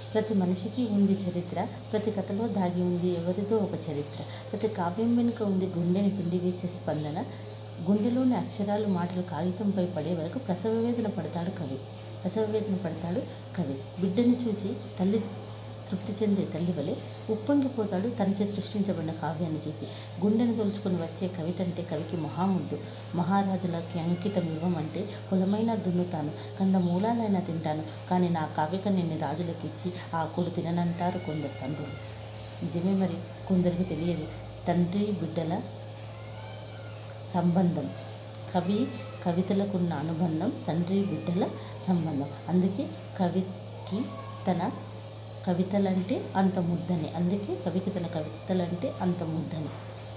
ప్రతి మనిషికి ఉంది చరిత్ర ప్రతి కథలో దాగి ఉంది ఎవరిదో ఒక చరిత్ర ప్రతి కావ్యం వెనుక ఉంది గుండెని పిండి వేసే స్పందన గుండెలోని అక్షరాలు మాటలు కాగితంపై పడే వరకు ప్రసవ వేదన పడతాడు కవి ప్రసవ వేదన పడతాడు కవి బిడ్డని చూచి తల్లి తృప్తి చెందే తల్లి వలె ఉప్పొంగిపోతాడు తనచే సృష్టించబడిన కావ్యాన్ని చూచి గుండెను తొలుచుకొని వచ్చే కవిత అంటే కవికి మహాముద్దు మహారాజులకి అంకితం ఇవ్వమంటే కులమైన దున్నుతాను కంద మూలాలైనా తింటాను కానీ నా కావ్యకన్యని రాజులకు ఇచ్చి ఆ కూడు తిననంటారు కొందరు తండ్రులు నిజమే మరి కొందరికి తెలియదు తండ్రి బిడ్డల సంబంధం కవి కవితలకున్న అనుబంధం తండ్రి బిడ్డల సంబంధం అందుకే కవికి తన కవితలంటే అంత ముద్దని అందుకే కవికి తన కవితలంటే అంత ముద్దని